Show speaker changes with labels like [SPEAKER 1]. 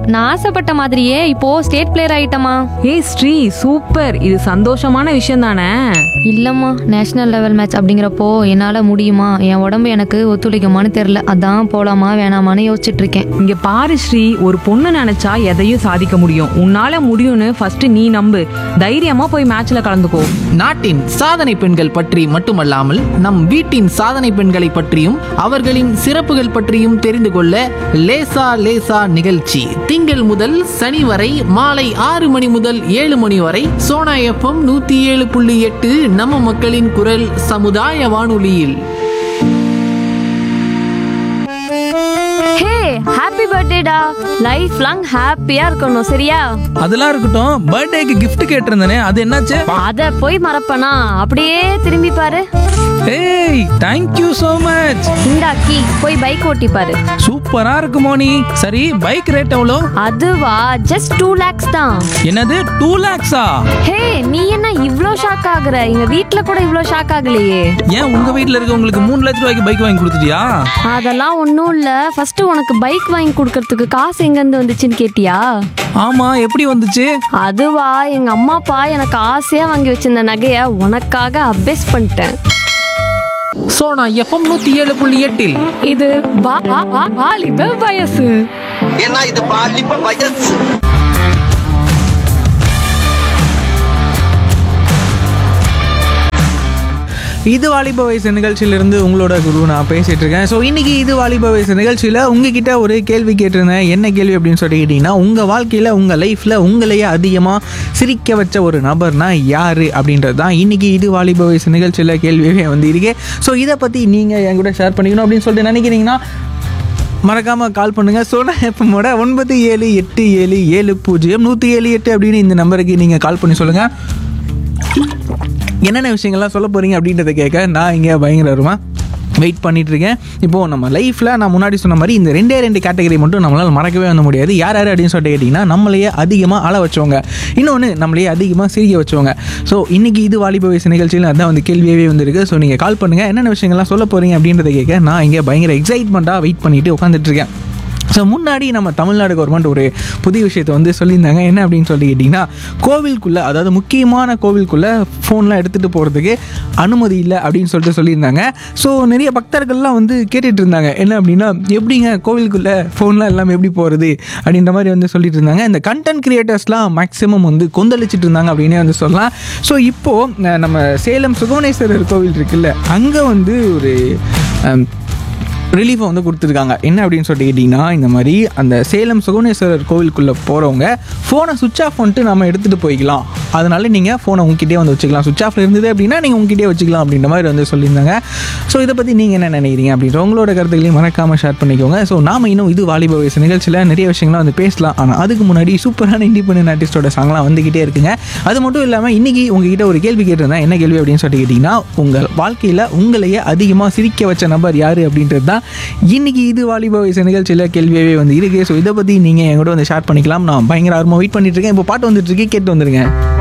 [SPEAKER 1] நான் ஆசைப்பட்ட மாதிரியே இப்போ ஸ்டேட் பிளேயர் ஆயிட்டமா
[SPEAKER 2] ஏய் ஸ்ரீ சூப்பர் இது சந்தோஷமான விஷயம் தானே
[SPEAKER 1] இல்லம்மா நேஷனல் லெவல் மேட்ச் அப்படிங்கிறப்போ என்னால முடியுமா என் உடம்பு எனக்கு ஒத்துழைக்குமான்னு தெரியல அதான் போலாமா வேணாமான்னு யோசிச்சுட்டு இருக்கேன்
[SPEAKER 2] இங்க பாரு ஸ்ரீ ஒரு பொண்ணு நினைச்சா எதையும் சாதிக்க முடியும் உன்னால முடியும்னு ஃபர்ஸ்ட் நீ நம்பு தைரியமா போய் மேட்ச்ல கலந்துக்கோ
[SPEAKER 3] நாட்டின் சாதனை பெண்கள் பற்றி மட்டுமல்லாமல் நம் வீட்டின் சாதனை பெண்களை பற்றியும் அவர்களின் சிறப்புகள் பற்றியும் தெரிந்து கொள்ள லேசா லேசா நிகழ்ச்சி திங்கள் முதல் சனி வரை மாலை ஆறு மணி முதல் ஏழு மணி வரை சோனா எஃப்எம் நூத்தி ஏழு புள்ளி எட்டு நம்ம மக்களின் குரல் சமுதாய வானொலியில்
[SPEAKER 1] ஹே ஹாப்பி பர்த்டேடா லைஃப் லாங் ஹாப்பியா இருக்கணும் சரியா
[SPEAKER 4] அதெல்லாம் இருக்கட்டும் பர்த்டேக்கு gift கேட்டிருந்தேனே அது என்னாச்சு
[SPEAKER 1] அத போய் மறப்பனா அப்படியே திரும்பி பாரு
[SPEAKER 4] ஏய் தேங்க்யூ so மச்
[SPEAKER 1] இந்தா கீ போய் பைக் ஓட்டி பாரு
[SPEAKER 4] சூப்பரா இருக்கு மோனி சரி பைக் ரேட் எவ்வளோ
[SPEAKER 1] அதுவா ஜஸ்ட் டூ லேக்ஸ் தான்
[SPEAKER 4] என்னது டூ லேக்ஸா
[SPEAKER 1] ஹே நீ என்ன இவ்ளோ ஷாக் ஆகுற எங்க வீட்ல கூட இவ்ளோ ஷாக் ஆகலையே
[SPEAKER 4] ஏன் உங்க வீட்ல இருக்கவங்களுக்கு மூணு லட்ச ரூபாய்க்கு பைக் வாங்கி கொடுத்துட்டியா
[SPEAKER 1] அதெல்லாம் ஒன்றும் இல்ல ஃபர்ஸ்ட் உனக்கு பைக் வாங்கி கொடுக்கறதுக்கு காசு எங்க இருந்து வந்துச்சுன்னு கேட்டியா
[SPEAKER 4] ஆமா எப்படி வந்துச்சு
[SPEAKER 1] அதுவா எங்க அம்மா அப்பா எனக்கு ஆசையா வாங்கி வச்சிருந்த நகைய உனக்காக அபேஸ் பண்ணிட்டேன்
[SPEAKER 3] சோனா எஃப்எம் நூத்தி ஏழு புள்ளி எட்டில்
[SPEAKER 1] இது வா- வா- வா- வாலிப வயசு
[SPEAKER 5] ஏன்னா இது பாலிப்ப வயசு
[SPEAKER 4] இது வாலிப வயசு நிகழ்ச்சியிலிருந்து உங்களோட குரு நான் பேசிட்டு இருக்கேன் ஸோ இன்னைக்கு இது வாலிப வயசு நிகழ்ச்சியில் உங்ககிட்ட ஒரு கேள்வி கேட்டிருந்தேன் என்ன கேள்வி அப்படின்னு சொல்லி கேட்டிங்கன்னா உங்கள் வாழ்க்கையில் உங்கள் லைஃப்பில் உங்களையே அதிகமாக சிரிக்க வச்ச ஒரு நபர்னா யார் அப்படின்றது தான் இன்னைக்கு இது வாலிப வயசு நிகழ்ச்சியில் கேள்வியே வந்து இருக்கு ஸோ இதை பற்றி நீங்கள் என் கூட ஷேர் பண்ணிக்கணும் அப்படின்னு சொல்லிட்டு நினைக்கிறீங்கன்னா மறக்காமல் கால் பண்ணுங்கள் சோனா எஃப்எம்மோட ஒன்பது ஏழு எட்டு ஏழு ஏழு பூஜ்ஜியம் நூற்றி ஏழு எட்டு அப்படின்னு இந்த நம்பருக்கு நீங்கள் கால் பண்ணி சொல்லுங்கள் என்னென்ன விஷயங்கள்லாம் சொல்ல போகிறீங்க அப்படின்றத கேட்க நான் இங்கே பயங்கரமா வெயிட் பண்ணிட்டு இருக்கேன் இப்போது நம்ம லைஃப்பில் நான் முன்னாடி சொன்ன மாதிரி இந்த ரெண்டே ரெண்டு கேட்டகரி மட்டும் நம்மளால் மறக்கவே வந்து முடியாது யார் யார் அப்படின்னு சொல்லிட்டு கேட்டிங்கன்னா நம்மளையே அதிகமாக அழ வச்சவங்க இன்னொன்று நம்மளையே அதிகமாக சிரிக்க வச்சவங்க ஸோ இன்றைக்கி இது வாலிப வயசு நிகழ்ச்சியில் அதான் வந்து கேள்வியாகவே வந்திருக்கு ஸோ நீங்கள் கால் பண்ணுங்கள் என்னென்ன விஷயங்கள்லாம் சொல்ல போகிறீங்க அப்படின்றத கேட்க நான் இங்கே பயங்கர எக்ஸைட்மெண்ட்டாக வெயிட் பண்ணிட்டு உட்காந்துட்டு இருக்கேன் ஸோ முன்னாடி நம்ம தமிழ்நாடு கவர்மெண்ட் ஒரு புதிய விஷயத்தை வந்து சொல்லியிருந்தாங்க என்ன அப்படின்னு சொல்லி கேட்டிங்கன்னா கோவிலுக்குள்ளே அதாவது முக்கியமான கோவிலுக்குள்ளே ஃபோன்லாம் எடுத்துகிட்டு போகிறதுக்கு அனுமதி இல்லை அப்படின்னு சொல்லிட்டு சொல்லியிருந்தாங்க ஸோ நிறைய பக்தர்கள்லாம் வந்து கேட்டுட்டு இருந்தாங்க என்ன அப்படின்னா எப்படிங்க கோவிலுக்குள்ளே ஃபோன்லாம் எல்லாம் எப்படி போகிறது அப்படின்ற மாதிரி வந்து சொல்லிட்டு இருந்தாங்க இந்த கண்டென்ட் கிரியேட்டர்ஸ்லாம் மேக்ஸிமம் வந்து கொந்தளிச்சிட்டு இருந்தாங்க அப்படின்னே வந்து சொல்லலாம் ஸோ இப்போது நம்ம சேலம் சுகவனேஸ்வரர் கோவில் இருக்குல்ல அங்கே வந்து ஒரு அம், ரிலீஃபை வந்து கொடுத்துருக்காங்க என்ன அப்படின்னு சொல்லிட்டு கேட்டிங்கன்னா இந்த மாதிரி அந்த சேலம் சுகுணேஸ்வரர் கோவிலுக்குள்ளே போகிறவங்க ஃபோனை சுவிச் ஆஃப் பண்ணிட்டு நம்ம எடுத்துகிட்டு போய்க்கலாம் அதனால நீங்கள் ஃபோனை உங்ககிட்டயே வந்து வச்சுக்கலாம் சுவிச் ஆஃப்ல இருந்தது அப்படின்னா நீங்கள் உங்ககிட்டயே வச்சுக்கலாம் அப்படின்ற மாதிரி வந்து சொல்லியிருந்தாங்க ஸோ இதை பற்றி நீங்கள் என்ன நினைக்கிறீங்க அப்படின்ற உங்களோட கருத்துக்களையும் மறக்காமல் ஷேர் பண்ணிக்கோங்க ஸோ நாம இன்னும் இது வாலிப வயசு நிகழ்ச்சியில் நிறைய விஷயங்கள்லாம் வந்து பேசலாம் ஆனால் அதுக்கு முன்னாடி சூப்பரான இண்டிபெண்டன்ட் ஆர்டிஸ்டோட சாங்லாம் வந்துக்கிட்டே இருக்குங்க அது மட்டும் இல்லாமல் இன்னைக்கு உங்ககிட்ட ஒரு கேள்வி கேட்டிருந்தேன் என்ன கேள்வி அப்படின்னு சொல்லிட்டு கேட்டிங்கன்னா உங்கள் வாழ்க்கையில் உங்களையே அதிகமாக சிரிக்க வச்ச நபர் யார் அப்படின்றது தான் இன்னைக்கு இது வாலிப வயசு நிகழ்ச்சியில் கேள்வியாகவே வந்து இருக்கு ஸோ இதை பற்றி நீங்கள் என் கூட வந்து ஷேர் பண்ணிக்கலாம் நான் பயங்கர ஆர்வமாக வெயிட் பண்ணிட்டு இருக்கேன் இப்போ பாட்டு வந்துட்டு இருக்கு கேட்டு வந்துருங்க